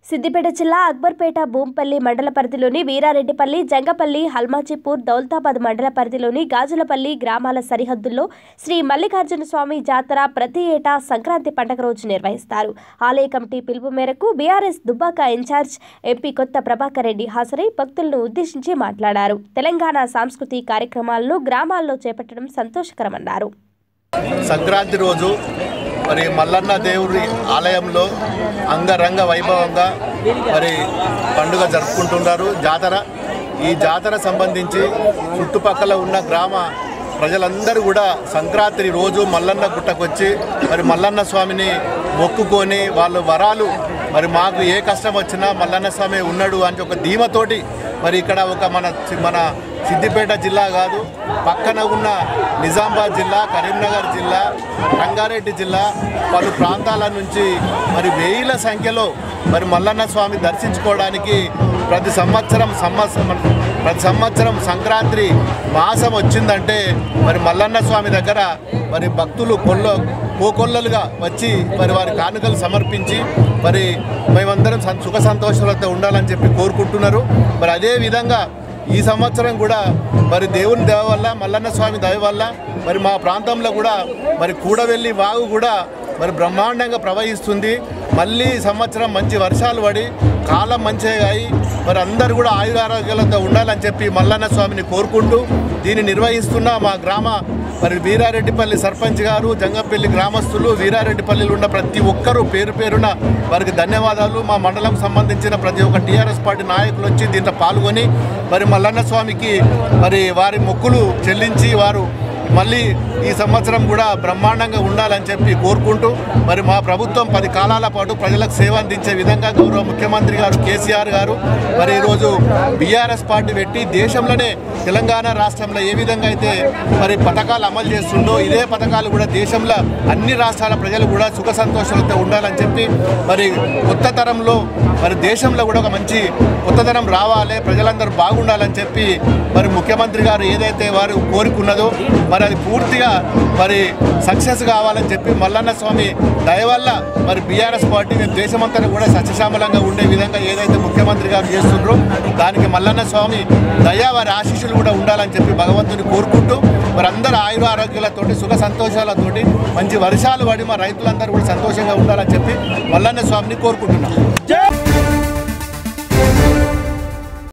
సిద్దిపేట జిల్లా అక్బర్పేట భూంపల్లి మండల పరిధిలోని వీరారెడ్డిపల్లి జంగపల్లి హల్మాజీపూర్ దౌలతాబాద్ మండల పరిధిలోని గాజులపల్లి గ్రామాల సరిహద్దుల్లో శ్రీ మల్లికార్జున స్వామి జాతర ప్రతి ఏటా సంక్రాంతి పండుగ రోజు నిర్వహిస్తారు ఆలయ కమిటీ పిలుపు మేరకు బీఆర్ఎస్ దుబ్బాక ఇన్ఛార్జ్ ఎంపీ కొత్త ప్రభాకర్ రెడ్డి హాజరై భక్తులను ఉద్దేశించి మాట్లాడారు తెలంగాణ సాంస్కృతిక కార్యక్రమాలను గ్రామాల్లో చేపట్టడం సంతోషకరమన్నారు సంక్రాంతి రోజు మరి మల్లన్న దేవుడి ఆలయంలో అంగరంగ వైభవంగా మరి పండుగ జరుపుకుంటున్నారు జాతర ఈ జాతర సంబంధించి చుట్టుపక్కల ఉన్న గ్రామ ప్రజలందరూ కూడా సంక్రాంతి రోజు మల్లన్న గుట్టకొచ్చి మరి మల్లన్న స్వామిని మొక్కుకొని వాళ్ళు వరాలు మరి మాకు ఏ కష్టం వచ్చినా మల్లన్న స్వామి ఉన్నాడు అని ఒక ధీమతోటి మరి ఇక్కడ ఒక మన మన సిద్దిపేట జిల్లా కాదు పక్కన ఉన్న నిజామాబాద్ జిల్లా కరీంనగర్ జిల్లా రంగారెడ్డి జిల్లా పలు ప్రాంతాల నుంచి మరి వేల సంఖ్యలో మరి మల్లన్న స్వామి దర్శించుకోవడానికి ప్రతి సంవత్సరం సంవత్సరం ప్రతి సంవత్సరం సంక్రాంతి మాసం వచ్చిందంటే మరి మల్లన్న స్వామి దగ్గర మరి భక్తులు కొల్ల కోకొల్లలుగా వచ్చి మరి వారి కానుకలు సమర్పించి మరి మేమందరం సం- సుఖ సంతోషాలతో ఉండాలని చెప్పి కోరుకుంటున్నారు మరి అదే విధంగా ఈ సంవత్సరం కూడా మరి దేవుని దయ వల్ల మల్లన్న స్వామి దయ వల్ల మరి మా ప్రాంతంలో కూడా మరి కూడవెల్లి వాగు కూడా మరి బ్రహ్మాండంగా ప్రవహిస్తుంది మళ్ళీ ఈ సంవత్సరం మంచి వర్షాలు పడి కాలం మంచిగా అయి మరి అందరూ కూడా ఆయురారోగ్యాలతో ఉండాలని చెప్పి మల్లన్న స్వామిని కోరుకుంటూ దీన్ని నిర్వహిస్తున్న మా గ్రామ మరి వీరారెడ్డిపల్లి సర్పంచ్ గారు జంగంపల్లి గ్రామస్తులు వీరారెడ్డిపల్లిలో ఉన్న ప్రతి ఒక్కరూ పేరు పేరున వారికి ధన్యవాదాలు మా మండలం సంబంధించిన ప్రతి ఒక్క టీఆర్ఎస్ పార్టీ నాయకులు వచ్చి దీంట్లో పాల్గొని మరి మల్లన్న స్వామికి మరి వారి మొక్కులు చెల్లించి వారు మళ్ళీ ఈ సంవత్సరం కూడా బ్రహ్మాండంగా ఉండాలని చెప్పి కోరుకుంటూ మరి మా ప్రభుత్వం పది కాలాల పాటు ప్రజలకు సేవ అందించే విధంగా గౌరవ ముఖ్యమంత్రి గారు కేసీఆర్ గారు మరి ఈరోజు బీఆర్ఎస్ పార్టీ పెట్టి దేశంలోనే తెలంగాణ రాష్ట్రంలో ఏ విధంగా అయితే మరి పథకాలు అమలు చేస్తుండో ఇదే పథకాలు కూడా దేశంలో అన్ని రాష్ట్రాల ప్రజలు కూడా సుఖ సంతోషాలతో ఉండాలని చెప్పి మరి కొత్త తరంలో మరి దేశంలో కూడా ఒక మంచి కొత్త తరం రావాలి ప్రజలందరూ బాగుండాలని చెప్పి మరి ముఖ్యమంత్రి గారు ఏదైతే వారు కోరుకున్నదో మరి అది పూర్తిగా మరి సక్సెస్ కావాలని చెప్పి మల్లన్న స్వామి దయ వల్ల మరి బీఆర్ఎస్ పార్టీ మేము దేశమంతా కూడా సస్యశ్యామలంగా ఉండే విధంగా ఏదైతే ముఖ్యమంత్రి గారు చేస్తుండ్రో దానికి మల్లన్న స్వామి దయ వారి ఆశీస్సులు కూడా ఉండాలని చెప్పి భగవంతుని కోరుకుంటూ మరి అందరు ఆయుర ఆరోగ్యాలతోటి సుఖ సంతోషాలతోటి మంచి వర్షాలు పడి మా రైతులందరూ కూడా సంతోషంగా ఉండాలని చెప్పి మల్లన్న స్వామిని కోరుకుంటున్నాం